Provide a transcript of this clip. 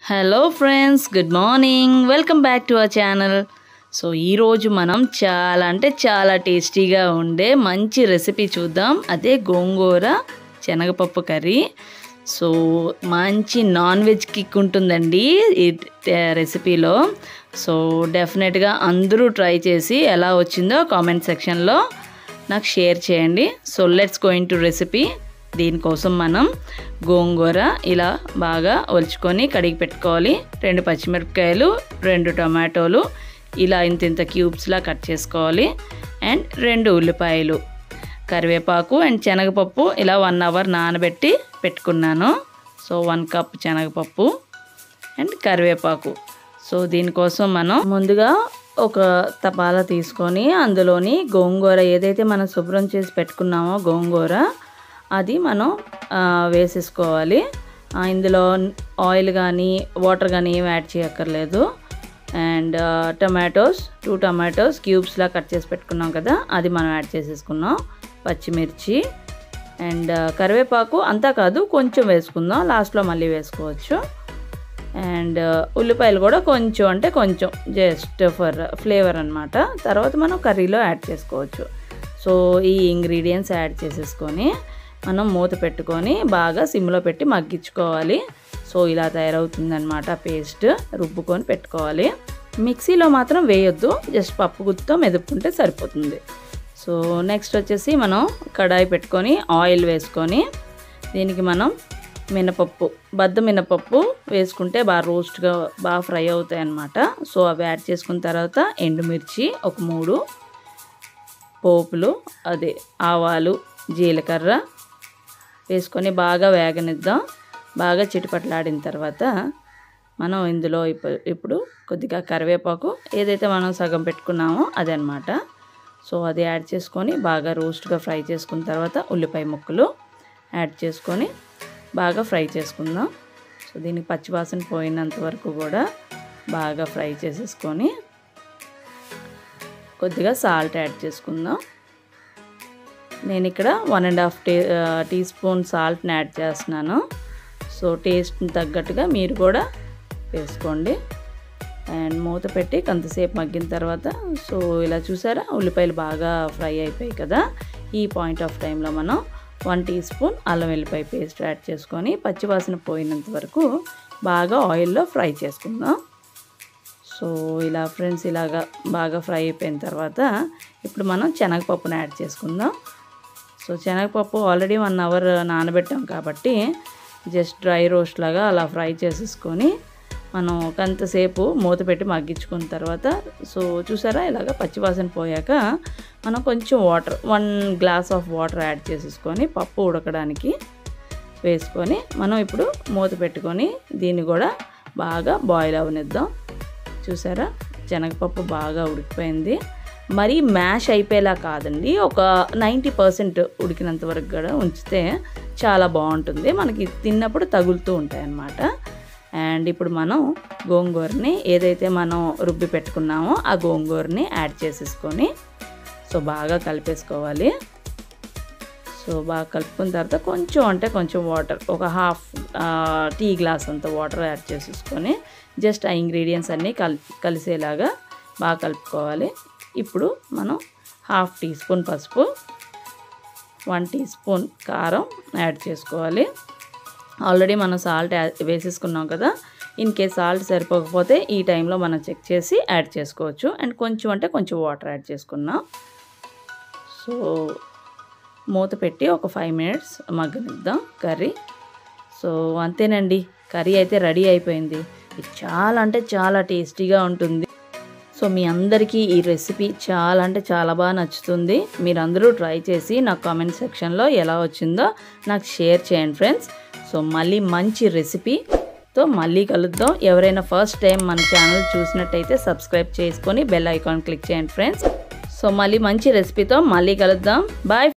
hello friends good morning welcome back to our channel so ఈరోజు మనం చాలా అంటే చాలా టేస్టీగా ఉండే మంచి రెసిపీ చూద్దాం అదే గోంగూర శనగపప్పు కర్రీ సో మంచి నాన్ వెజ్ కిక్ ఉంటుందండి ఈ రెసిపీలో సో డెఫినెట్గా అందరూ ట్రై చేసి ఎలా వచ్చిందో కామెంట్ సెక్షన్లో నాకు షేర్ చేయండి so let's going to recipe దీనికోసం మనం గోంగూర ఇలా బాగా ఒలుచుకొని కడిగి పెట్టుకోవాలి రెండు పచ్చిమిరపకాయలు రెండు టొమాటోలు ఇలా ఇంత ఇంత క్యూబ్స్లా కట్ చేసుకోవాలి అండ్ రెండు ఉల్లిపాయలు కరివేపాకు అండ్ శనగపప్పు ఇలా వన్ అవర్ నానబెట్టి పెట్టుకున్నాను సో వన్ కప్ శనగపప్పు అండ్ కరివేపాకు సో దీనికోసం మనం ముందుగా ఒక తపాలా తీసుకొని అందులోని గోంగూర ఏదైతే మనం శుభ్రం చేసి పెట్టుకున్నామో గోంగూర అది మనం ఆ, వేసేసుకోవాలి ఆ, ఇందులో ఆయిల్ కానీ వాటర్ కానీ ఏం యాడ్ చేయక్కర్లేదు అండ్ టమాటోస్ టూ టమాటోస్ క్యూబ్స్లా కట్ చేసి పెట్టుకున్నాం కదా అది మనం యాడ్ చేసేసుకున్నాం పచ్చిమిర్చి అండ్ కరివేపాకు అంతా కాదు కొంచెం వేసుకుందాం లాస్ట్లో మళ్ళీ వేసుకోవచ్చు అండ్ ఉల్లిపాయలు కూడా కొంచెం అంటే కొంచెం జస్ట్ ఫర్ ఫ్లేవర్ అనమాట తర్వాత మనం కర్రీలో యాడ్ చేసుకోవచ్చు సో ఈ ఇంగ్రీడియంట్స్ యాడ్ చేసేసుకొని మనం మూత పెట్టుకొని బాగా సిమ్లో పెట్టి మగ్గించుకోవాలి సో ఇలా తయారవుతుందన్నమాట పేస్ట్ రుబ్బుకొని పెట్టుకోవాలి మిక్సీలో మాత్రం వేయొద్దు జస్ట్ పప్పు గుత్తో మెదుపుకుంటే సరిపోతుంది సో నెక్స్ట్ వచ్చేసి మనం కడాయి పెట్టుకొని ఆయిల్ వేసుకొని దీనికి మనం మినపప్పు బద్ద మినపప్పు వేసుకుంటే బాగా రోస్ట్గా బాగా ఫ్రై అవుతాయి అన్నమాట సో అవి యాడ్ చేసుకున్న తర్వాత ఎండుమిర్చి ఒక మూడు పోపులు అదే ఆవాలు జీలకర్ర వేసుకొని బాగా వేగనిద్దాం బాగా చిటిపట్లాడిన తర్వాత మనం ఇందులో ఇప్పు- ఇప్పుడు కొద్దిగా కరివేపాకు ఏదైతే మనం సగం పెట్టుకున్నామో అదే అనమాట సో అది యాడ్ చేసుకొని బాగా రోస్ట్గా ఫ్రై చేసుకున్న తర్వాత ఉల్లిపాయ ముక్కలు యాడ్ చేసుకొని బాగా ఫ్రై చేసుకుందాం సో దీనికి పచ్చివాసన పోయినంత వరకు కూడా బాగా ఫ్రై చేసేసుకొని కొద్దిగా సాల్ట్ యాడ్ చేసుకుందాం నేను ఇక్కడ one and half tea teaspoon సాల్ట్ని యాడ్ చేస్తున్నాను సో టేస్ట్ని తగ్గట్టుగా మీరు కూడా వేసుకోండి అండ్ మూత పెట్టి కొంతసేపు మగ్గిన తర్వాత సో ఇలా చూసారా ఉల్లిపాయలు బాగా ఫ్రై అయిపోయాయి కదా ఈ పాయింట్ ఆఫ్ టైంలో మనం వన్ టీ స్పూన్ అల్లం వెల్లిపాయ పేస్ట్ యాడ్ చేసుకొని పచ్చివాసన పోయినంత వరకు బాగా ఆయిల్లో ఫ్రై చేసుకుందాం సో ఇలా ఫ్రెండ్స్ ఇలాగా బాగా ఫ్రై అయిపోయిన తర్వాత ఇప్పుడు మనం శనగపప్పును యాడ్ చేసుకుందాం సో శనగపప్పు ఆల్రెడీ వన్ అవర్ నానబెట్టాం కాబట్టి జస్ట్ డ్రై రోస్ట్ లాగా అలా ఫ్రై చేసేసుకొని మనం కొంతసేపు మూత పెట్టి మగ్గించుకున్న తర్వాత సో చూసారా ఇలాగ పచ్చివాసన పోయాక మనం కొంచెం water one glass of water add చేసేసుకొని పప్పు ఉడకడానికి వేసుకొని మనం ఇప్పుడు మూత పెట్టుకొని దీన్ని కూడా బాగా బాయిల్ అవనిద్దాం చూసారా శనగపప్పు బాగా ఉడికిపోయింది మరీ మ్యాష్ అయిపోయేలా కాదండి ఒక నైంటీ పర్సెంట్ ఉడికినంత వరకు కూడా ఉంచితే చాలా బాగుంటుంది మనకి తిన్నప్పుడు తగులుతూ ఉంటాయి అన్నమాట అండ్ ఇప్పుడు మనం గోంగూరని ఏదైతే మనం రుబ్బి పెట్టుకున్నామో ఆ గోంగూరని యాడ్ చేసేసుకొని సో బాగా కలిపేసుకోవాలి సో బాగా కలుపుకున్న తర్వాత కొంచెం అంటే కొంచెం వాటర్ ఒక హాఫ్ టీ గ్లాస్ అంత వాటర్ యాడ్ చేసేసుకొని జస్ట్ ఆ ఇంగ్రీడియంట్స్ అన్నీ కల్ కలిసేలాగా బాగా కలుపుకోవాలి ఇప్పుడు మనం హాఫ్ టీ స్పూన్ పసుపు వన్ టీ స్పూన్ కారం యాడ్ చేసుకోవాలి ఆల్రెడీ మనం సాల్ట్ వేసేసుకున్నాం కదా ఇన్ కేస్ సాల్ట్ సరిపోకపోతే ఈ టైంలో మనం చెక్ చేసి యాడ్ చేసుకోవచ్చు అండ్ కొంచెం అంటే కొంచెం వాటర్ యాడ్ చేసుకున్నాం సో మూత పెట్టి ఒక ఫైవ్ మినిట్స్ మగ్గనిద్దాం కర్రీ సో అంతేనండి కర్రీ అయితే రెడీ అయిపోయింది ఇది చాలా అంటే చాలా టేస్టీగా ఉంటుంది సో మీ అందరికీ ఈ రెసిపీ చాలా అంటే చాలా బాగా నచ్చుతుంది మీరందరూ ట్రై చేసి నా కామెంట్ సెక్షన్లో ఎలా వచ్చిందో నాకు షేర్ చేయండి ఫ్రెండ్స్ సో మళ్ళీ మంచి రెసిపీతో మళ్ళీ కలుద్దాం ఎవరైనా ఫస్ట్ టైం మన ఛానల్ చూసినట్టయితే సబ్స్క్రైబ్ చేసుకొని బెల్ ఐకాన్ క్లిక్ చేయండి ఫ్రెండ్స్ సో మళ్ళీ మంచి రెసిపీతో మళ్ళీ కలుద్దాం బాయ్